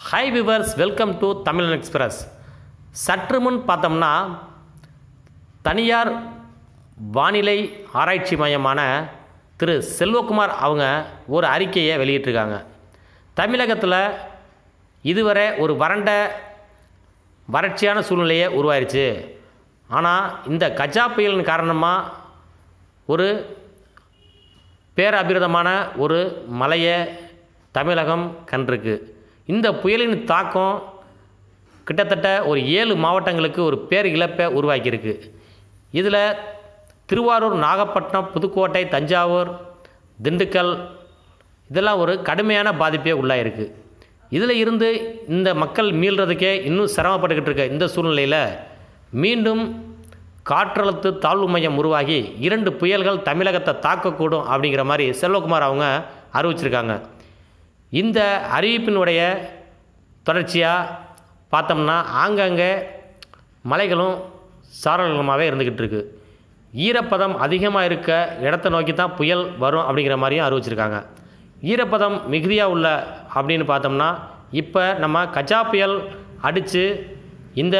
hi viewers welcome to Tamizhan Express சற்று முன் பார்த்தோம்னா தனியார் வானிலை ஆராய்ச்சி மையமான திரு செல்வகுமார் அவங்க ஒரு அறிக்கையை வெளியிட்டிருக்காங்க தமிழகத்தில் இதுவரை ஒரு வறண்ட வறட்சியான சூழ்நிலையே உருவாயிருச்சு ஆனால் இந்த கஜா புயலின் காரணமாக ஒரு பேரபிரதமான ஒரு மலையை தமிழகம் கண்டிருக்கு இந்த புயலின் தாக்கம் கிட்டத்தட்ட ஒரு ஏழு மாவட்டங்களுக்கு ஒரு பேர் இழப்பை உருவாக்கியிருக்கு இதில் திருவாரூர் நாகப்பட்டினம் புதுக்கோட்டை தஞ்சாவூர் திண்டுக்கல் இதெல்லாம் ஒரு கடுமையான பாதிப்பே உள்ளாயிருக்கு இதில் இருந்து இந்த மக்கள் மீள்றதுக்கே இன்னும் சிரமப்பட்டுக்கிட்டு இருக்க இந்த சூழ்நிலையில் மீண்டும் காற்றழுத்து தாழ்வு மையம் உருவாகி இரண்டு புயல்கள் தமிழகத்தை தாக்கக்கூடும் அப்படிங்கிற மாதிரி செல்வகுமார் அவங்க அறிவிச்சிருக்காங்க இந்த அறிவிப்பினுடைய தொடர்ச்சியாக பார்த்தோம்னா ஆங்கங்கே மலைகளும் சாரல்களுமாகவே இருந்துக்கிட்டு இருக்கு ஈரப்பதம் அதிகமாக இருக்க இடத்த நோக்கி தான் புயல் வரும் அப்படிங்கிற மாதிரியும் அறிவிச்சிருக்காங்க ஈரப்பதம் மிகுதியாக உள்ள அப்படின்னு பார்த்தோம்னா இப்போ நம்ம கஜா புயல் அடித்து இந்த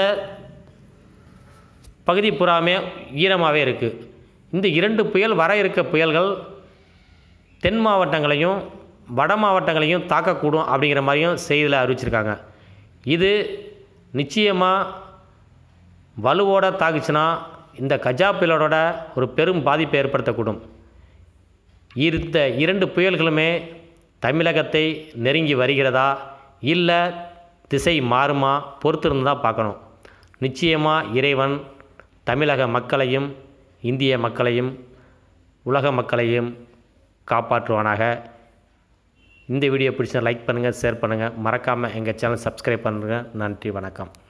பகுதி புறாமே ஈரமாகவே இருக்குது இந்த இரண்டு புயல் வர இருக்க புயல்கள் தென் மாவட்டங்களையும் வட மாவட்டங்களையும் தாக்கக்கூடும் அப்படிங்கிற மாதிரியும் செய்தியில் அறிவிச்சிருக்காங்க இது நிச்சயமாக வலுவோட தாக்குச்சுன்னா இந்த கஜா புயலோட ஒரு பெரும் பாதிப்பை ஏற்படுத்தக்கூடும் இந்த இரண்டு புயல்களுமே தமிழகத்தை நெருங்கி வருகிறதா இல்லை திசை மாறுமா பொறுத்திருந்து தான் பார்க்கணும் நிச்சயமாக இறைவன் தமிழக மக்களையும் இந்திய மக்களையும் உலக மக்களையும் காப்பாற்றுவானாக இந்த வீடியோ பிடிச்சா லைக் பண்ணுங்கள் ஷேர் பண்ணுங்கள் மறக்காமல் எங்கள் சேனல் சப்ஸ்கிரைப் பண்ணுங்கள் நன்றி வணக்கம்